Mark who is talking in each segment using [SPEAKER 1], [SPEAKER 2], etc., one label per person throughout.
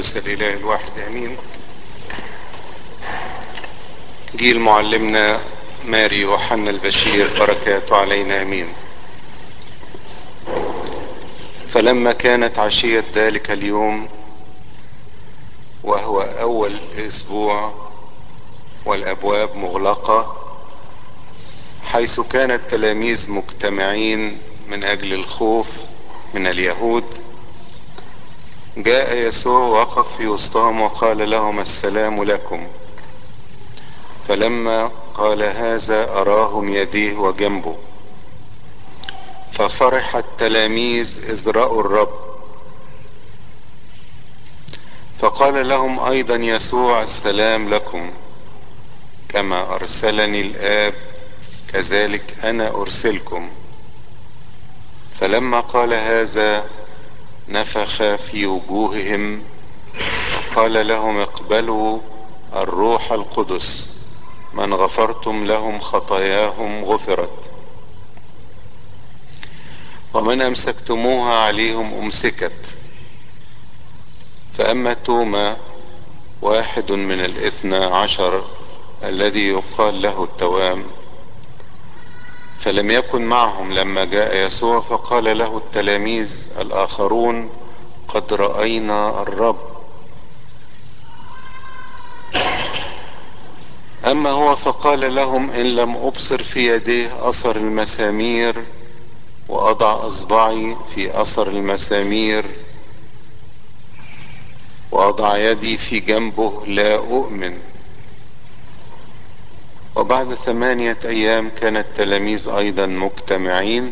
[SPEAKER 1] الثالوث الإله الواحد آمين جيل معلمنا ماري يوحنا البشير بركاته علينا آمين فلما كانت عشية ذلك اليوم وهو أول أسبوع والأبواب مغلقة حيث كان التلاميذ مجتمعين من أجل الخوف من اليهود جاء يسوع وقف في وسطهم وقال لهم السلام لكم فلما قال هذا أراهم يديه وجنبه ففرح التلاميذ إذ رأوا الرب فقال لهم أيضا يسوع السلام لكم كما أرسلني الآب كذلك أنا أرسلكم فلما قال هذا نفخ في وجوههم وقال لهم اقبلوا الروح القدس من غفرتم لهم خطاياهم غفرت ومن امسكتموها عليهم امسكت فاما توما واحد من الاثنى عشر الذي يقال له التوام فلم يكن معهم لما جاء يسوع فقال له التلاميذ الاخرون قد راينا الرب اما هو فقال لهم ان لم ابصر في يديه اثر المسامير واضع اصبعي في اثر المسامير واضع يدي في جنبه لا اؤمن وبعد ثمانية ايام كان التلاميذ ايضا مجتمعين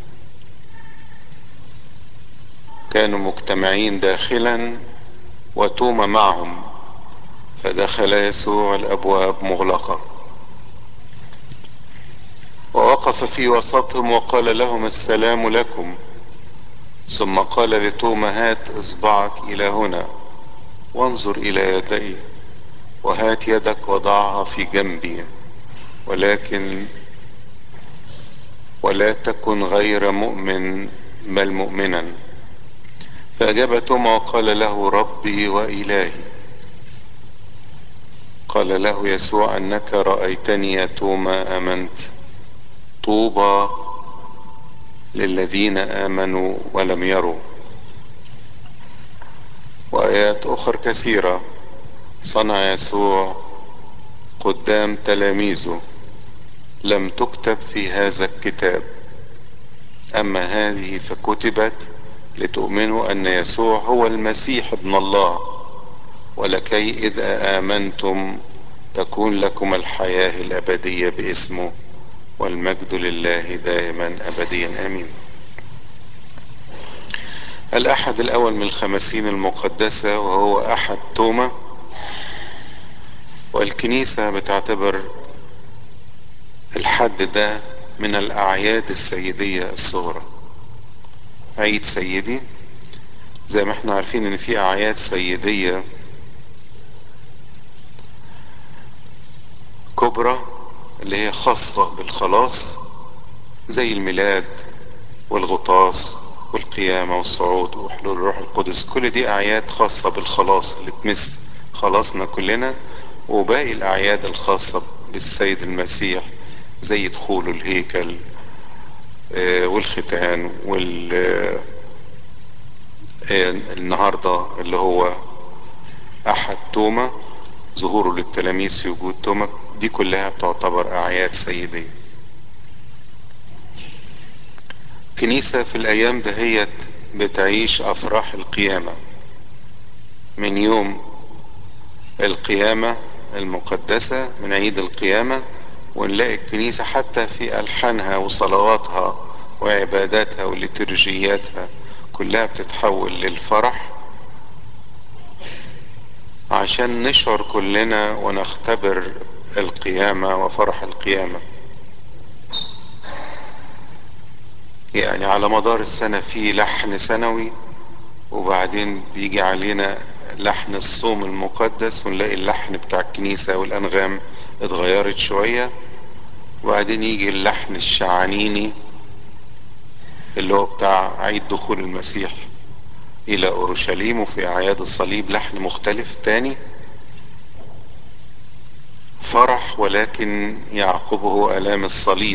[SPEAKER 1] كانوا مجتمعين داخلا وتوما معهم فدخل يسوع الابواب مغلقه ووقف في وسطهم وقال لهم السلام لكم ثم قال لتوما هات اصبعك الى هنا وانظر الى يدي وهات يدك وضعها في جنبي ولكن ولا تكن غير مؤمن بل مؤمنا فاجاب توما وقال له ربي والهي قال له يسوع انك رايتني يا توما امنت طوبى للذين امنوا ولم يروا وايات اخر كثيره صنع يسوع قدام تلاميذه لم تكتب في هذا الكتاب اما هذه فكتبت لتؤمنوا ان يسوع هو المسيح ابن الله ولكي اذا امنتم تكون لكم الحياه الابديه باسمه والمجد لله دائما ابديا امين الاحد الاول من الخمسين المقدسه وهو احد توما والكنيسه بتعتبر الحد ده من الاعياد السيديه الصغرى عيد سيدي زي ما احنا عارفين ان في اعياد سيديه كبرى اللي هي خاصة بالخلاص زي الميلاد والغطاس والقيامة والصعود وحلول الروح القدس كل دي أعياد خاصة بالخلاص اللي تمس خلاصنا كلنا وباقي الأعياد الخاصة بالسيد المسيح زي دخول الهيكل والختان وال النهاردة اللي هو أحد توما ظهوره للتلاميذ في وجود توما دي كلها بتعتبر أعياد سيدية كنيسة في الأيام دهيت بتعيش أفراح القيامة من يوم القيامة المقدسة من عيد القيامة ونلاقي الكنيسة حتى في ألحانها وصلواتها وعباداتها ولترجياتها كلها بتتحول للفرح عشان نشعر كلنا ونختبر القيامة وفرح القيامة يعني على مدار السنة في لحن سنوي وبعدين بيجي علينا لحن الصوم المقدس ونلاقي اللحن بتاع الكنيسة والأنغام اتغيرت شوية وبعدين يجي اللحن الشعانيني اللي هو بتاع عيد دخول المسيح الى اورشليم وفي اعياد الصليب لحن مختلف تاني فرح ولكن يعقبه الام الصليب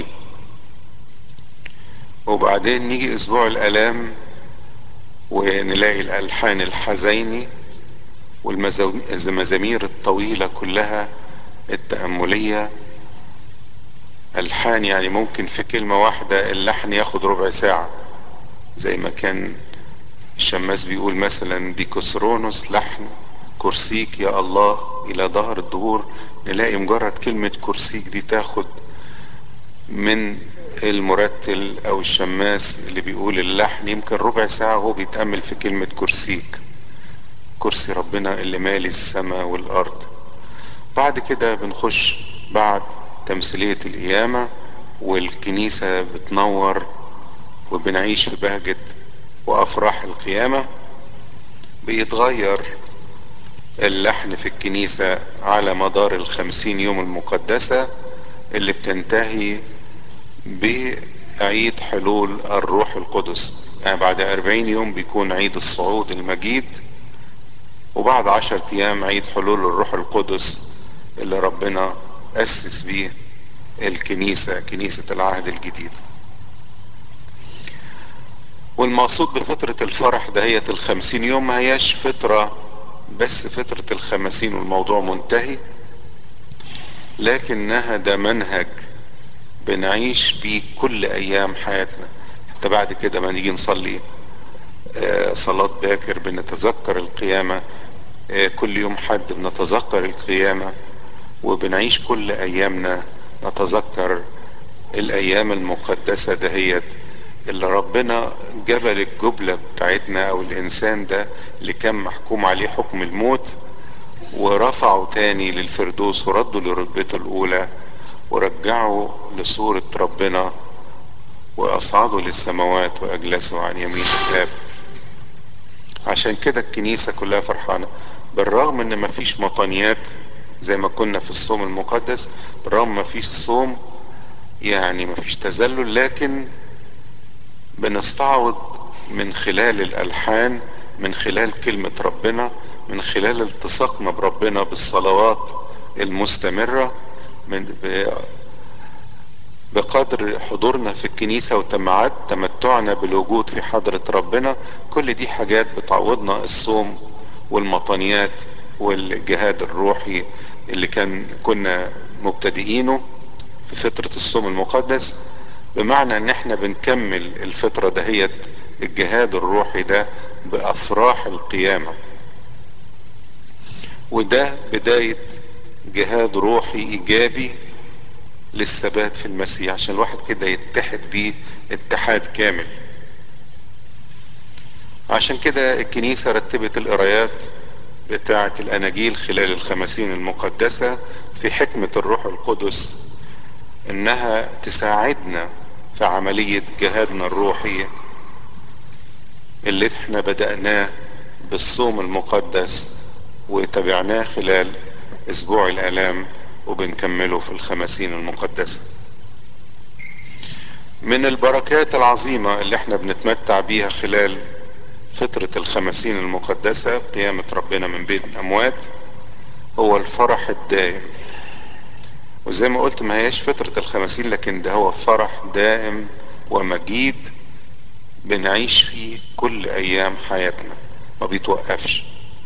[SPEAKER 1] وبعدين نيجي اسبوع الالام ونلاقي الالحان الحزيني والمزامير الطويلة كلها التأملية ألحان يعني ممكن في كلمة واحدة اللحن ياخد ربع ساعة زي ما كان الشماس بيقول مثلا بيكسرونوس لحن كرسيك يا الله إلى ظهر الدهور نلاقي مجرد كلمة كرسيك دي تاخد من المرتل أو الشماس اللي بيقول اللحن يمكن ربع ساعة وهو بيتأمل في كلمة كرسيك كرسي ربنا اللي مالي السماء والارض بعد كده بنخش بعد تمثيلية القيامة والكنيسة بتنور وبنعيش في بهجة وافراح القيامة بيتغير اللحن في الكنيسة على مدار الخمسين يوم المقدسة اللي بتنتهي بعيد حلول الروح القدس يعني بعد أربعين يوم بيكون عيد الصعود المجيد وبعد عشر ايام عيد حلول الروح القدس اللي ربنا اسس بيه الكنيسة كنيسة العهد الجديد والمقصود بفترة الفرح دهية الخمسين يوم ما هياش فترة بس فترة الخمسين والموضوع منتهي لكنها ده منهج بنعيش بيه كل ايام حياتنا حتى بعد كده ما نيجي نصلي صلاة باكر بنتذكر القيامة كل يوم حد بنتذكر القيامة وبنعيش كل أيامنا نتذكر الأيام المقدسة دهيت اللي ربنا جبل الجبلة بتاعتنا أو الإنسان ده اللي كان محكوم عليه حكم الموت ورفعه تاني للفردوس ورده لرتبته الأولى ورجعه لصورة ربنا وأصعده للسماوات وأجلسه عن يمين الآب عشان كده الكنيسة كلها فرحانة بالرغم ان مفيش مطانيات زي ما كنا في الصوم المقدس بالرغم مفيش صوم يعني مفيش تذلل لكن بنستعوض من خلال الالحان من خلال كلمة ربنا من خلال التصاقنا بربنا بالصلوات المستمرة من بقدر حضورنا في الكنيسة وتمعت تمتعنا بالوجود في حضرة ربنا كل دي حاجات بتعوضنا الصوم والمطانيات والجهاد الروحي اللي كان كنا مبتدئينه في فترة الصوم المقدس بمعنى ان احنا بنكمل الفترة دهيت الجهاد الروحي ده بافراح القيامة وده بداية جهاد روحي ايجابي للثبات في المسيح عشان الواحد كده يتحد بيه اتحاد كامل عشان كده الكنيسة رتبت القرايات بتاعة الأناجيل خلال الخمسين المقدسة في حكمة الروح القدس إنها تساعدنا في عملية جهادنا الروحي اللي احنا بدأناه بالصوم المقدس وتابعناه خلال أسبوع الآلام وبنكمله في الخمسين المقدسة من البركات العظيمة اللي احنا بنتمتع بيها خلال فترة الخمسين المقدسة قيامة ربنا من بين الأموات هو الفرح الدائم وزي ما قلت ما هياش فترة الخمسين لكن ده هو فرح دائم ومجيد بنعيش فيه كل أيام حياتنا ما بيتوقفش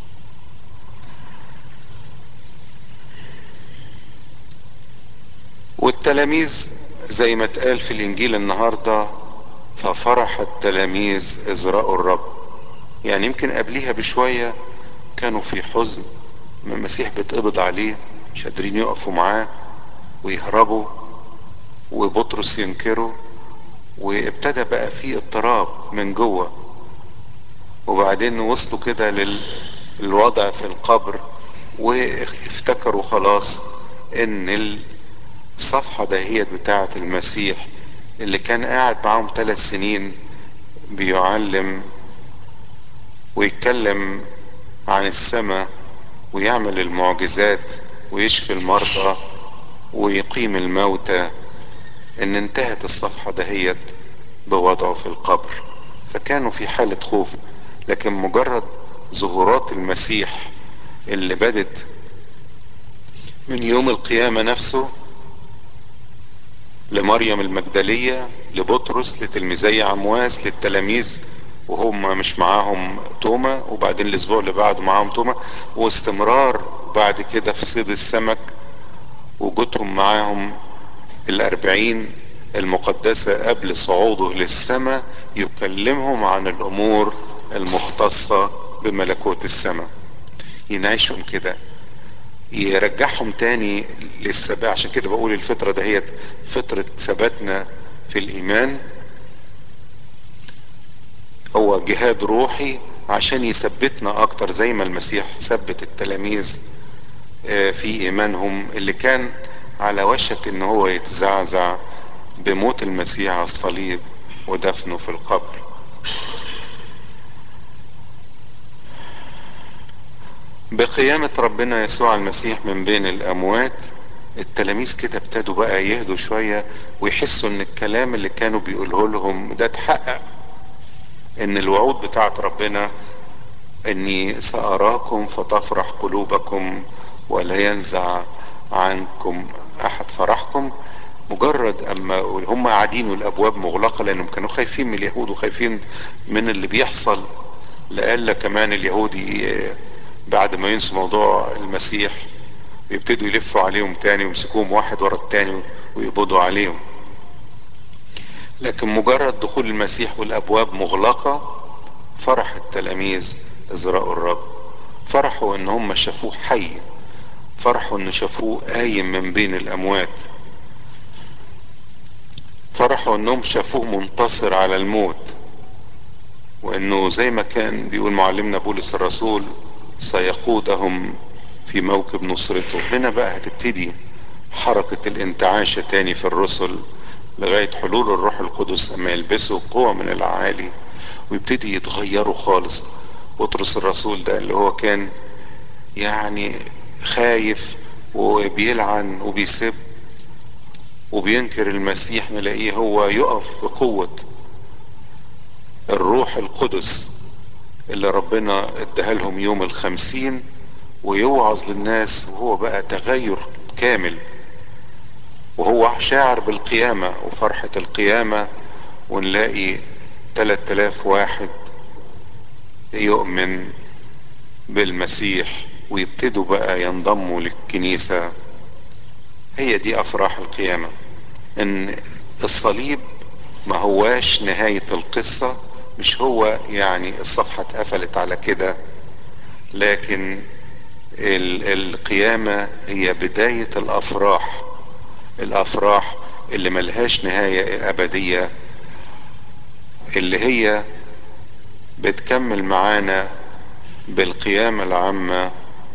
[SPEAKER 1] والتلاميذ زي ما اتقال في الإنجيل النهارده ففرح التلاميذ إذ رأوا الرب يعني يمكن قبليها بشوية كانوا في حزن من المسيح بيتقبض عليه مش قادرين يقفوا معاه ويهربوا وبطرس ينكره وابتدى بقى في اضطراب من جوه وبعدين وصلوا كده للوضع في القبر وافتكروا خلاص ان الصفحة دهيت بتاعة المسيح اللي كان قاعد معاهم ثلاث سنين بيعلم ويتكلم عن السماء ويعمل المعجزات ويشفي المرضى ويقيم الموتى ان انتهت الصفحة دهيت بوضعه في القبر فكانوا في حالة خوف لكن مجرد ظهورات المسيح اللي بدت من يوم القيامة نفسه لمريم المجدلية لبطرس لتلميذي عمواس للتلاميذ وهم مش معاهم توما وبعدين الاسبوع اللي بعده معاهم توما واستمرار بعد كده في صيد السمك وجودهم معاهم الأربعين المقدسة قبل صعوده للسماء يكلمهم عن الأمور المختصة بملكوت السماء ينعيشهم كده يرجعهم تاني للثبات عشان كده بقول الفترة دهيت فترة ثباتنا في الإيمان هو جهاد روحي عشان يثبتنا أكتر زي ما المسيح ثبت التلاميذ في إيمانهم اللي كان على وشك إن هو يتزعزع بموت المسيح على الصليب ودفنه في القبر بقيامة ربنا يسوع المسيح من بين الأموات التلاميذ كده ابتدوا بقى يهدوا شوية ويحسوا ان الكلام اللي كانوا بيقوله لهم ده اتحقق ان الوعود بتاعت ربنا اني سأراكم فتفرح قلوبكم ولا ينزع عنكم احد فرحكم مجرد اما هم قاعدين والابواب مغلقة لانهم كانوا خايفين من اليهود وخايفين من اللي بيحصل لألا كمان اليهودي بعد ما ينسوا موضوع المسيح يبتدوا يلفوا عليهم تاني ويمسكوهم واحد ورا التاني ويقبضوا عليهم لكن مجرد دخول المسيح والابواب مغلقة فرح التلاميذ ازراء الرب فرحوا ان هم شافوه حي فرحوا ان شافوه قايم من بين الاموات فرحوا انهم شافوه منتصر على الموت وانه زي ما كان بيقول معلمنا بولس الرسول سيقودهم في موكب نصرته هنا بقى هتبتدي حركة الانتعاشة تاني في الرسل لغاية حلول الروح القدس اما يلبسوا قوة من العالي ويبتدي يتغيروا خالص بطرس الرسول ده اللي هو كان يعني خايف وبيلعن وبيسب وبينكر المسيح نلاقيه هو يقف بقوة الروح القدس اللي ربنا اداها لهم يوم الخمسين ويوعظ للناس وهو بقى تغير كامل وهو شاعر بالقيامة وفرحة القيامة ونلاقي تلات الاف واحد يؤمن بالمسيح ويبتدوا بقى ينضموا للكنيسة هي دي افراح القيامة ان الصليب ما هواش نهاية القصة مش هو يعني الصفحة اتقفلت على كده لكن القيامة هي بداية الافراح الافراح اللي ملهاش نهاية ابدية اللي هي بتكمل معانا بالقيامة العامة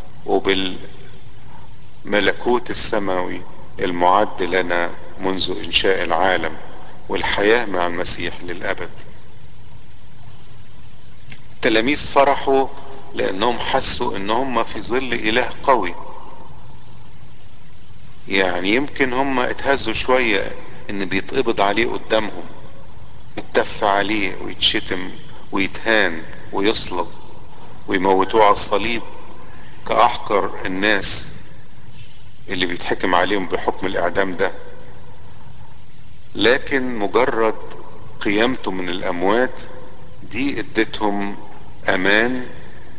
[SPEAKER 1] وبالملكوت السماوي المعد لنا منذ انشاء العالم والحياة مع المسيح للابد التلاميذ فرحوا لانهم حسوا ان هم في ظل اله قوي يعني يمكن هم اتهزوا شوية ان بيتقبض عليه قدامهم يتف عليه ويتشتم ويتهان ويصلب ويموتوه على الصليب كأحقر الناس اللي بيتحكم عليهم بحكم الإعدام ده لكن مجرد قيامته من الأموات دي ادتهم أمان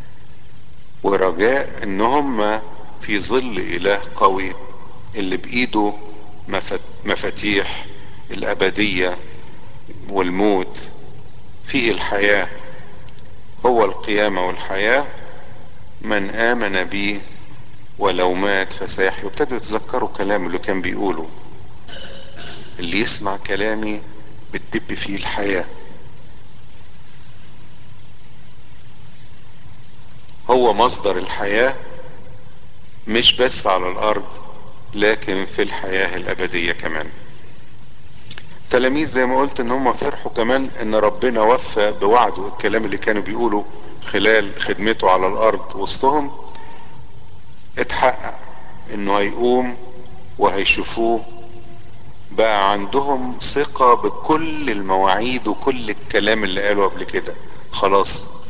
[SPEAKER 1] ورجاء إن هم في ظل إله قوي اللي بإيده مفاتيح الأبدية والموت فيه الحياة هو القيامة والحياة من آمن بي ولو مات فسيحيا وابتدوا يتذكروا كلام اللي كان بيقوله اللي يسمع كلامي بتدب فيه الحياة هو مصدر الحياة مش بس على الأرض لكن في الحياة الأبدية كمان التلاميذ زي ما قلت ان هم فرحوا كمان ان ربنا وفى بوعده الكلام اللي كانوا بيقولوا خلال خدمته على الارض وسطهم اتحقق انه هيقوم وهيشوفوه بقى عندهم ثقة بكل المواعيد وكل الكلام اللي قاله قبل كده خلاص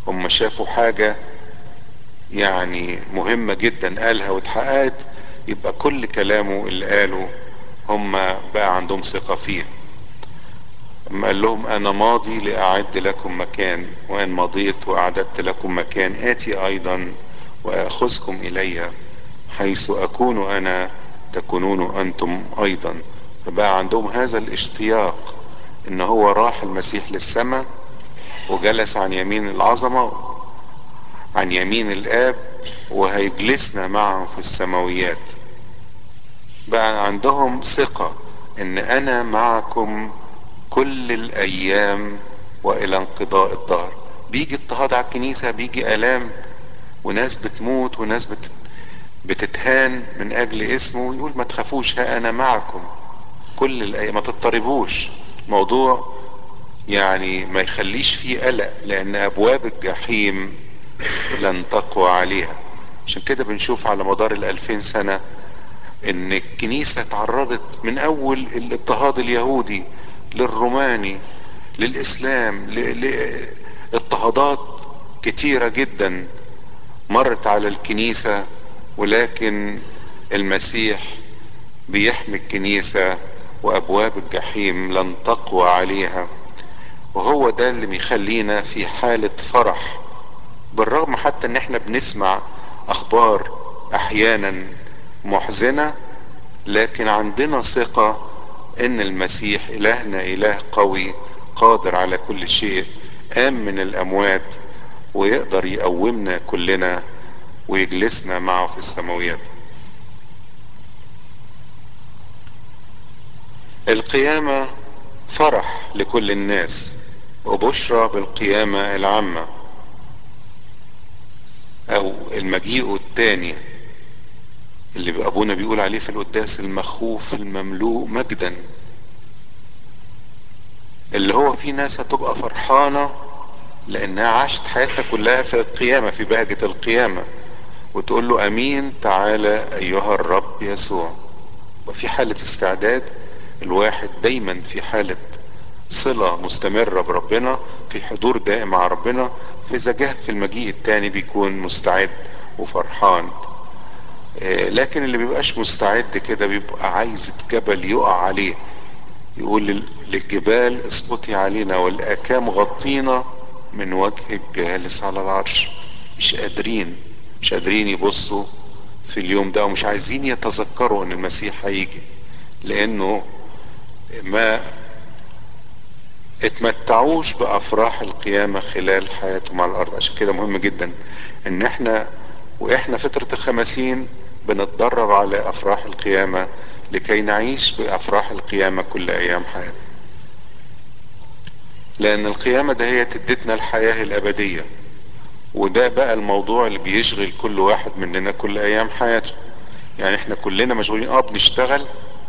[SPEAKER 1] هم شافوا حاجة يعني مهمة جدا قالها واتحققت يبقى كل كلامه اللي قاله هم بقى عندهم ثقة فيه اما قال لهم انا ماضي لاعد لكم مكان وان مضيت واعددت لكم مكان اتي ايضا واخذكم الي حيث اكون انا تكونون انتم ايضا فبقى عندهم هذا الاشتياق ان هو راح المسيح للسماء وجلس عن يمين العظمة عن يمين الاب وهيجلسنا معه في السماويات بقى عندهم ثقة ان انا معكم كل الايام والى انقضاء الدهر بيجي اضطهاد على الكنيسة بيجي الام وناس بتموت وناس بت... بتتهان من اجل اسمه يقول ما تخافوش ها انا معكم كل الايام ما تضطربوش موضوع يعني ما يخليش فيه قلق لان ابواب الجحيم لن تقوى عليها عشان كده بنشوف على مدار الالفين سنة ان الكنيسة تعرضت من اول الاضطهاد اليهودي للروماني للاسلام لاضطهادات كتيرة جدا مرت على الكنيسة ولكن المسيح بيحمي الكنيسة وابواب الجحيم لن تقوى عليها وهو ده اللي بيخلينا في حالة فرح بالرغم حتى ان احنا بنسمع اخبار احيانا محزنة لكن عندنا ثقة ان المسيح الهنا اله قوي قادر على كل شيء قام من الاموات ويقدر يقومنا كلنا ويجلسنا معه في السماويات القيامة فرح لكل الناس وبشرى بالقيامة العامة او المجيء الثاني اللي ابونا بيقول عليه في القداس المخوف المملوء مجدا اللي هو في ناس هتبقى فرحانة لانها عاشت حياتها كلها في القيامة في بهجة القيامة وتقول له امين تعالى ايها الرب يسوع وفي حالة استعداد الواحد دايما في حالة صلة مستمرة بربنا في حضور دائم مع ربنا فإذا جه في المجيء التاني بيكون مستعد وفرحان لكن اللي بيبقاش مستعد كده بيبقى عايز الجبل يقع عليه يقول للجبال اسقطي علينا والاكام غطينا من وجه الجالس على العرش مش قادرين مش قادرين يبصوا في اليوم ده ومش عايزين يتذكروا ان المسيح هيجي لانه ما اتمتعوش بافراح القيامة خلال حياتهم على الارض عشان كده مهم جدا ان احنا واحنا فترة الخمسين بنتدرب على افراح القيامة لكي نعيش بافراح القيامة كل ايام حياتنا لان القيامة ده هي تدتنا الحياة الابدية وده بقى الموضوع اللي بيشغل كل واحد مننا كل ايام حياته يعني احنا كلنا مشغولين اه بنشتغل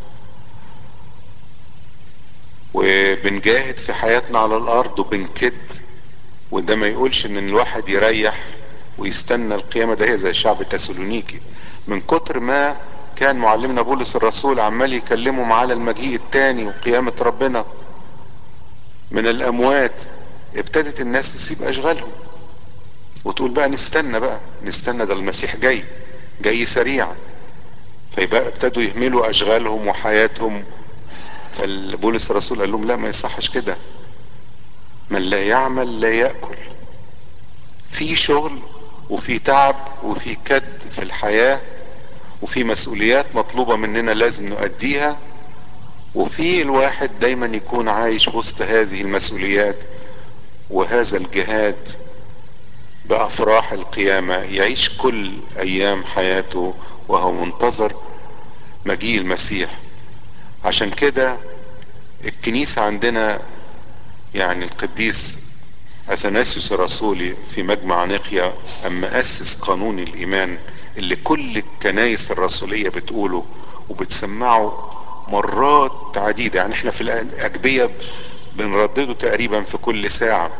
[SPEAKER 1] وبنجاهد في حياتنا على الارض وبنكد وده ما يقولش ان الواحد يريح ويستنى القيامة ده هي زي شعب تسالونيكي من كتر ما كان معلمنا بولس الرسول عمال يكلمهم على المجيء التاني وقيامة ربنا من الاموات ابتدت الناس تسيب اشغالهم وتقول بقى نستنى بقى نستنى ده المسيح جاي جاي سريعا فيبقى ابتدوا يهملوا اشغالهم وحياتهم فبولس الرسول قال لهم لا ما يصحش كده من لا يعمل لا ياكل في شغل وفي تعب وفي كد في الحياه وفي مسؤوليات مطلوبه مننا لازم نؤديها وفي الواحد دايما يكون عايش وسط هذه المسؤوليات وهذا الجهاد بافراح القيامه يعيش كل ايام حياته وهو منتظر مجيء المسيح عشان كده الكنيسه عندنا يعني القديس اثناسيوس الرسولي في مجمع نقيا اما اسس قانون الايمان اللي كل الكنايس الرسوليه بتقوله وبتسمعه مرات عديده يعني احنا في الاجبيه بنردده تقريبا في كل ساعه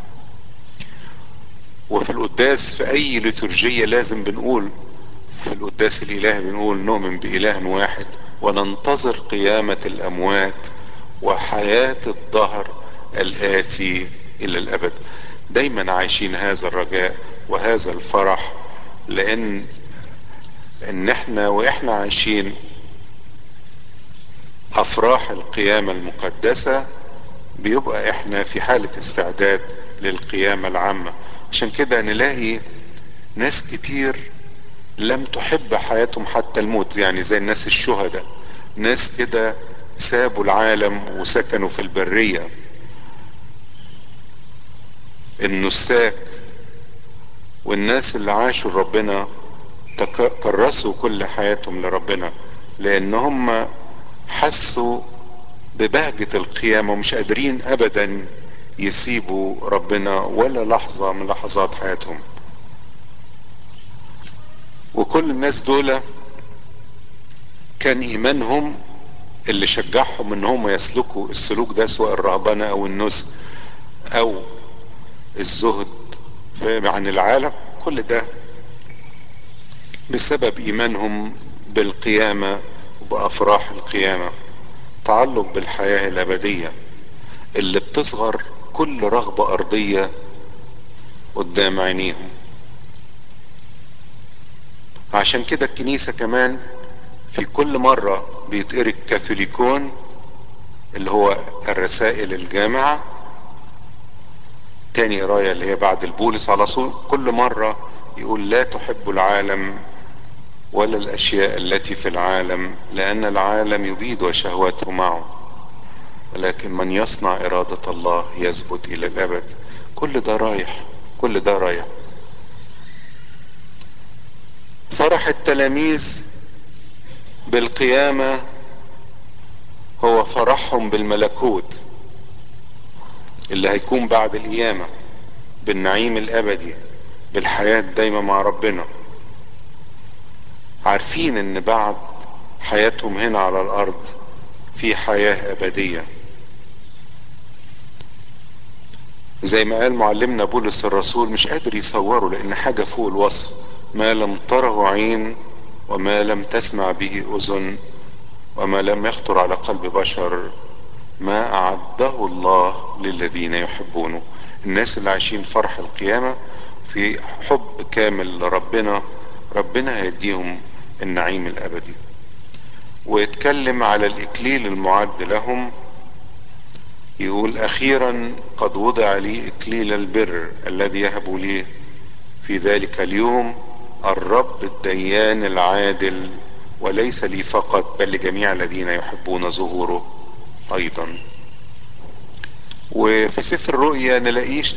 [SPEAKER 1] وفي القداس في اي ليتورجية لازم بنقول في القداس الالهي بنقول نؤمن باله واحد وننتظر قيامة الاموات وحياة الدهر الاتي الى الابد دايما عايشين هذا الرجاء وهذا الفرح لان ان احنا واحنا عايشين افراح القيامة المقدسة بيبقى احنا في حالة استعداد للقيامة العامة عشان كده نلاقي ناس كتير لم تحب حياتهم حتى الموت يعني زي الناس الشهداء ناس كده سابوا العالم وسكنوا في البرية النساك والناس اللي عاشوا ربنا كرسوا كل حياتهم لربنا لان هم حسوا ببهجة القيامة ومش قادرين ابدا يسيبوا ربنا ولا لحظة من لحظات حياتهم وكل الناس دول كان ايمانهم اللي شجعهم ان هم يسلكوا السلوك ده سواء الرهبنة او النسك او الزهد عن العالم كل ده بسبب ايمانهم بالقيامة وبافراح القيامة تعلق بالحياة الابدية اللي بتصغر كل رغبة ارضية قدام عينيهم عشان كده الكنيسة كمان في كل مرة بيتقري الكاثوليكون اللي هو الرسائل الجامعة تاني قراية اللي هي بعد البولس على طول كل مرة يقول لا تحب العالم ولا الأشياء التي في العالم لأن العالم يبيد وشهواته معه ولكن من يصنع إرادة الله يثبت إلى الأبد كل ده رايح كل ده رايح فرح التلاميذ بالقيامة هو فرحهم بالملكوت اللي هيكون بعد القيامة بالنعيم الأبدي بالحياة دايما مع ربنا عارفين ان بعد حياتهم هنا على الأرض في حياة أبدية زي ما قال معلمنا بولس الرسول مش قادر يصوره لأن حاجة فوق الوصف ما لم تره عين وما لم تسمع به أذن وما لم يخطر على قلب بشر ما أعده الله للذين يحبونه الناس اللي عايشين فرح القيامة في حب كامل لربنا ربنا هيديهم النعيم الأبدي ويتكلم على الإكليل المعد لهم يقول أخيرا قد وضع لي إكليل البر الذي يهب لي في ذلك اليوم الرب الديان العادل وليس لي فقط بل لجميع الذين يحبون ظهوره ايضا وفي سفر الرؤيا نلاقيش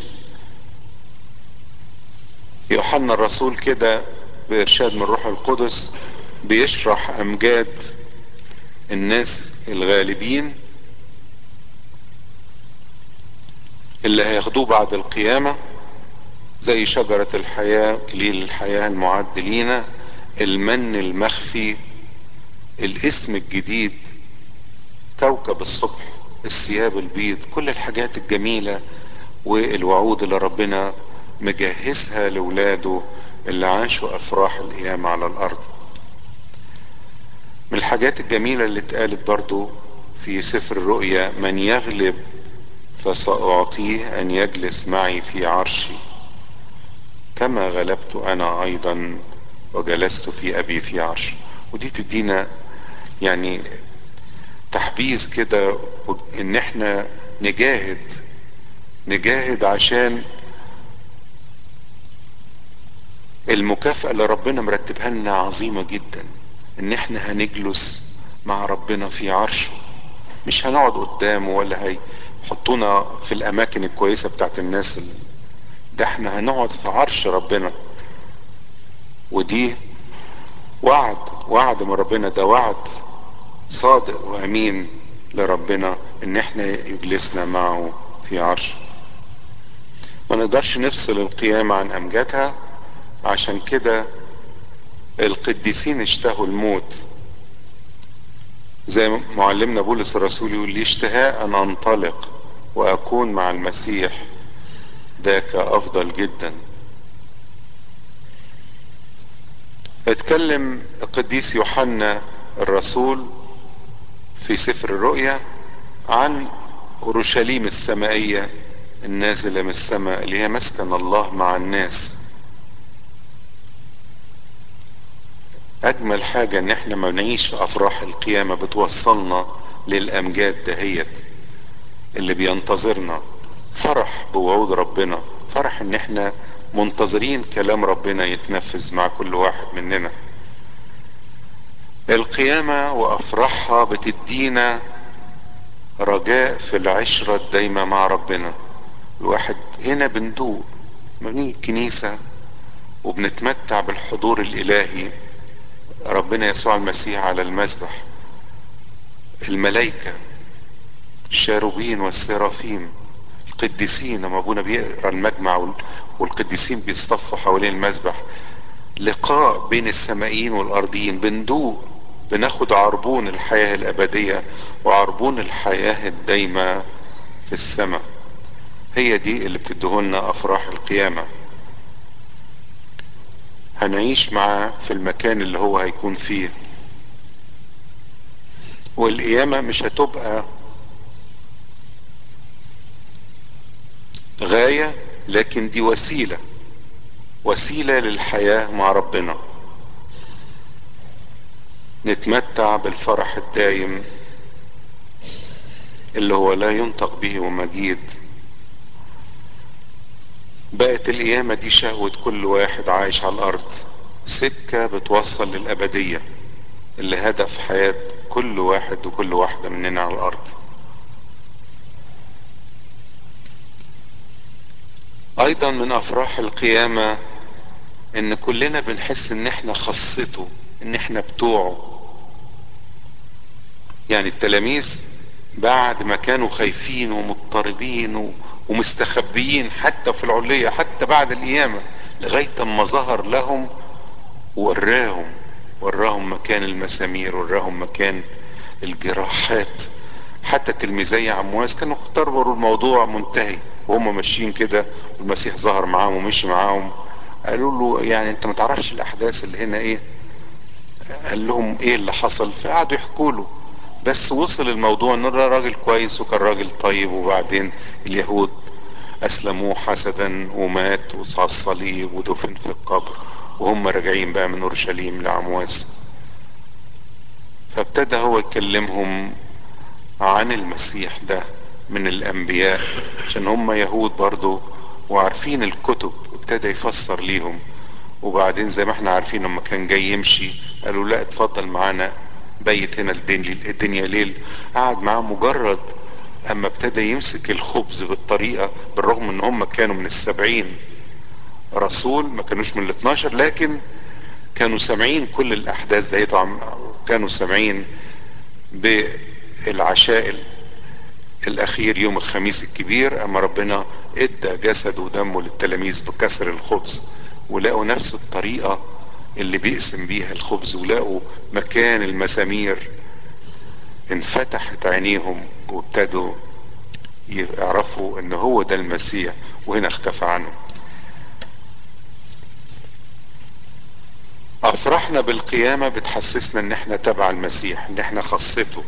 [SPEAKER 1] يوحنا الرسول كده بارشاد من الروح القدس بيشرح امجاد الناس الغالبين اللي هياخدوه بعد القيامة زي شجرة الحياة كليل الحياة المعد لينا المن المخفي الاسم الجديد كوكب الصبح الثياب البيض كل الحاجات الجميلة والوعود اللي ربنا مجهزها لولاده اللي عاشوا افراح القيامة على الارض من الحاجات الجميلة اللي اتقالت برضو في سفر الرؤيا من يغلب فسأعطيه ان يجلس معي في عرشي كما غلبت انا ايضا وجلست في ابي في عرش ودي تدينا يعني تحبيز كده ان احنا نجاهد نجاهد عشان المكافأة اللي ربنا مرتبها لنا عظيمة جدا ان احنا هنجلس مع ربنا في عرشه مش هنقعد قدامه ولا هيحطونا في الاماكن الكويسة بتاعت الناس اللي ده احنا هنقعد في عرش ربنا ودي وعد وعد من ربنا ده وعد صادق وامين لربنا ان احنا يجلسنا معه في عرشه ما نقدرش نفصل القيامة عن امجادها عشان كده القديسين اشتهوا الموت زي معلمنا بولس الرسول يقول لي اشتهاء ان انطلق واكون مع المسيح ذاك افضل جدا اتكلم القديس يوحنا الرسول في سفر الرؤيا عن اورشليم السمائية النازلة من السماء اللي هي مسكن الله مع الناس اجمل حاجة ان احنا ما نعيش في افراح القيامة بتوصلنا للامجاد دهيت اللي بينتظرنا فرح بوعود ربنا فرح ان احنا منتظرين كلام ربنا يتنفذ مع كل واحد مننا القيامة وافراحها بتدينا رجاء في العشرة الدايمة مع ربنا الواحد هنا بندوق بنيجي الكنيسة وبنتمتع بالحضور الالهي ربنا يسوع المسيح على المذبح الملائكة الشاروبين والسرافيم القديسين لما ابونا بيقرا المجمع والقديسين بيصطفوا حوالين المذبح لقاء بين السمائيين والارضيين بندوق بناخد عربون الحياة الابدية وعربون الحياة الدايمة في السماء هي دي اللي بتدهولنا افراح القيامة هنعيش معاه في المكان اللي هو هيكون فيه والقيامة مش هتبقى غاية لكن دي وسيلة وسيلة للحياة مع ربنا نتمتع بالفرح الدايم اللي هو لا ينطق به ومجيد بقت القيامة دي شهوة كل واحد عايش على الأرض سكة بتوصل للأبدية اللي هدف حياة كل واحد وكل واحدة مننا على الأرض أيضا من أفراح القيامة إن كلنا بنحس إن إحنا خاصته إن إحنا بتوعه يعني التلاميذ بعد ما كانوا خايفين ومضطربين ومستخبيين حتى في العلية حتى بعد القيامة لغاية ما ظهر لهم وراهم وراهم مكان المسامير وراهم مكان الجراحات حتى تلميذي عمواس كانوا اختبروا الموضوع منتهي وهم ماشيين كده والمسيح ظهر معاهم ومشي معاهم قالوا له يعني انت ما تعرفش الاحداث اللي هنا ايه قال لهم ايه اللي حصل فقعدوا يحكوا له بس وصل الموضوع ان ده راجل كويس وكان راجل طيب وبعدين اليهود اسلموه حسدا ومات وصعد الصليب ودفن في القبر وهم راجعين بقى من اورشليم لعمواس فابتدى هو يكلمهم عن المسيح ده من الانبياء عشان هم يهود برضو وعارفين الكتب ابتدى يفسر ليهم وبعدين زي ما احنا عارفين لما كان جاي يمشي قالوا لا اتفضل معانا بيت هنا الدنيا ليل قعد معاه مجرد اما ابتدى يمسك الخبز بالطريقة بالرغم ان هم كانوا من السبعين رسول ما كانوش من الاثناشر لكن كانوا سامعين كل الاحداث ده طبعا كانوا سامعين بالعشاء الاخير يوم الخميس الكبير اما ربنا ادى جسد ودمه للتلاميذ بكسر الخبز ولقوا نفس الطريقة اللي بيقسم بيها الخبز ولقوا مكان المسامير انفتحت عينيهم وابتدوا يعرفوا ان هو ده المسيح وهنا اختفى عنهم افرحنا بالقيامة بتحسسنا ان احنا تبع المسيح ان احنا خاصته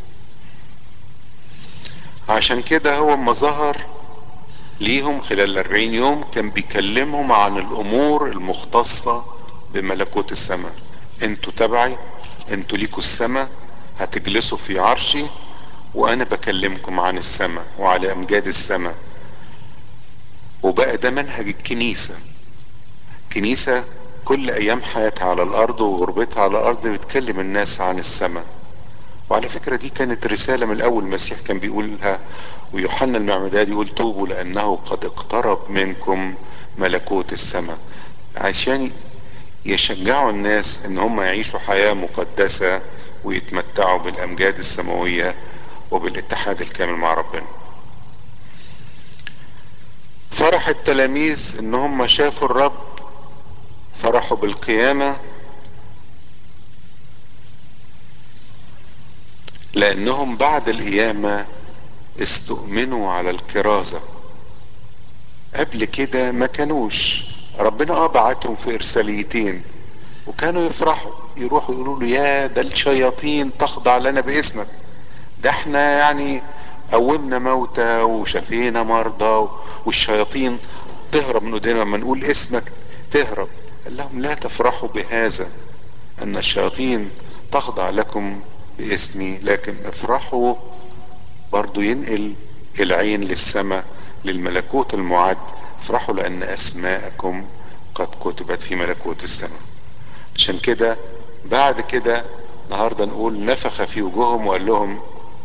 [SPEAKER 1] عشان كده هو اما ظهر ليهم خلال الاربعين يوم كان بيكلمهم عن الامور المختصة بملكوت السماء انتوا تبعي انتوا ليكوا السماء هتجلسوا في عرشي وانا بكلمكم عن السماء وعلى امجاد السماء وبقى ده منهج الكنيسة كنيسة كل ايام حياتها على الارض وغربتها على الارض بتكلم الناس عن السماء وعلى فكرة دي كانت رسالة من الاول المسيح كان بيقولها ويوحنا المعمدان يقول توبوا لانه قد اقترب منكم ملكوت السماء عشان يشجعوا الناس ان هم يعيشوا حياة مقدسة ويتمتعوا بالامجاد السماوية وبالاتحاد الكامل مع ربنا فرح التلاميذ ان هم شافوا الرب فرحوا بالقيامة لانهم بعد القيامة استؤمنوا على الكرازة قبل كده ما كانوش ربنا اه بعتهم في ارساليتين وكانوا يفرحوا يروحوا يقولوا له يا ده الشياطين تخضع لنا باسمك ده احنا يعني قومنا موتى وشفينا مرضى والشياطين تهرب من ايدينا لما نقول اسمك تهرب قال لهم لا تفرحوا بهذا ان الشياطين تخضع لكم باسمي لكن افرحوا برضو ينقل العين للسماء للملكوت المعد افرحوا لان اسماءكم قد كتبت في ملكوت السماء عشان كده بعد كده النهارده نقول نفخ في وجوههم وقال لهم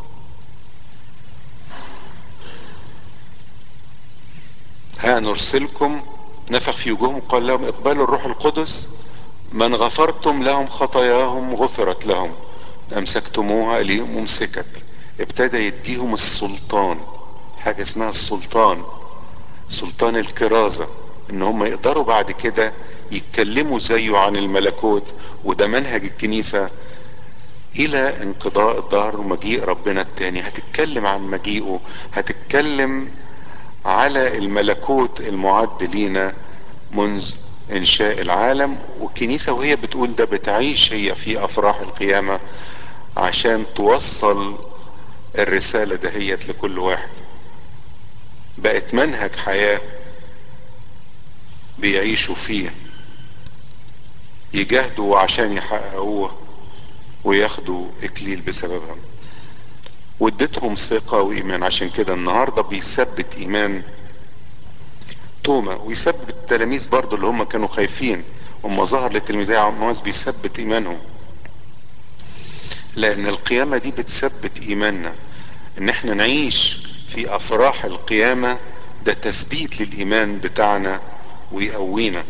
[SPEAKER 1] ها نرسلكم نفخ في وجوههم قال لهم اقبلوا الروح القدس من غفرتم لهم خطاياهم غفرت لهم امسكتموها اليهم ممسكت ابتدى يديهم السلطان حاجة اسمها السلطان سلطان الكرازة ان هم يقدروا بعد كده يتكلموا زيه عن الملكوت وده منهج الكنيسة الى انقضاء الظهر ومجيء ربنا التاني هتتكلم عن مجيئه هتتكلم على الملكوت المعد لينا منذ انشاء العالم والكنيسة وهي بتقول ده بتعيش هي في افراح القيامة عشان توصل الرسالة دهيت لكل واحد بقت منهج حياة بيعيشوا فيه يجاهدوا عشان يحققوه وياخدوا اكليل بسببها واديتهم ثقة وايمان عشان كده النهاردة بيثبت ايمان توما ويثبت التلاميذ برضو اللي هم كانوا خايفين وما ظهر للتلميذي عمواس بيثبت ايمانهم لان القيامة دي بتثبت ايماننا ان احنا نعيش في افراح القيامة ده تثبيت للايمان بتاعنا ويقوينا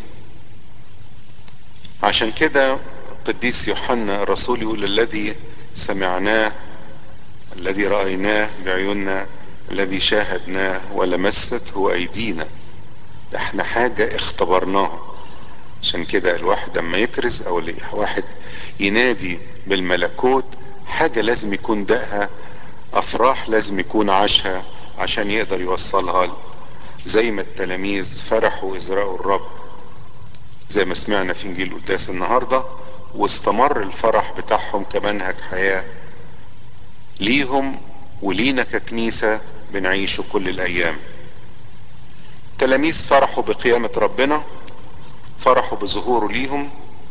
[SPEAKER 1] عشان كده قديس يوحنا الرسول يقول الذي سمعناه الذي رأيناه بعيوننا الذي شاهدناه ولمسته ايدينا ده احنا حاجة اختبرناها عشان كده الواحد لما يكرز او واحد ينادي بالملكوت حاجة لازم يكون دقها افراح لازم يكون عاشها عشان يقدر يوصلها زي ما التلاميذ فرحوا اذ رأوا الرب زي ما سمعنا في انجيل قداس النهارده واستمر الفرح بتاعهم كمنهج حياه ليهم ولينا ككنيسه بنعيشه كل الايام تلاميذ فرحوا بقيامه ربنا فرحوا بظهوره ليهم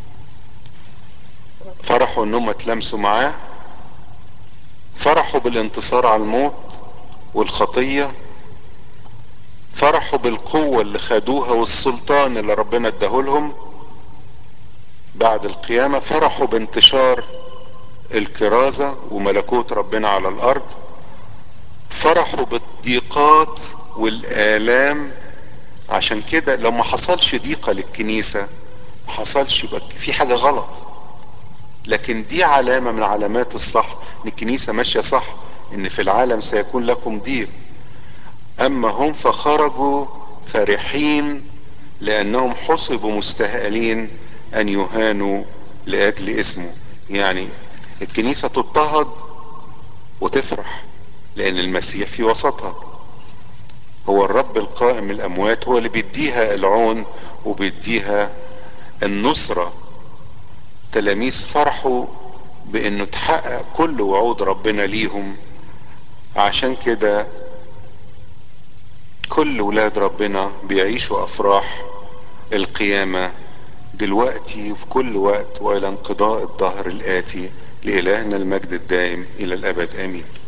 [SPEAKER 1] فرحوا انهم اتلمسوا معاه فرحوا بالانتصار على الموت والخطيه فرحوا بالقوة اللي خدوها والسلطان اللي ربنا اداهولهم بعد القيامة فرحوا بانتشار الكرازة وملكوت ربنا على الارض فرحوا بالضيقات والآلام عشان كده لو ما حصلش ضيقة للكنيسة ما حصلش يبقى في حاجة غلط لكن دي علامة من علامات الصح ان الكنيسة ماشية صح ان في العالم سيكون لكم ضيق اما هم فخرجوا فرحين لانهم حسبوا مستهالين ان يهانوا لاجل اسمه يعني الكنيسة تضطهد وتفرح لان المسيح في وسطها هو الرب القائم من الاموات هو اللي بيديها العون وبيديها النصرة تلاميذ فرحوا بانه تحقق كل وعود ربنا ليهم عشان كده كل ولاد ربنا بيعيشوا افراح القيامة دلوقتي وفي كل وقت والى انقضاء الظهر الاتي لالهنا المجد الدائم الى الابد امين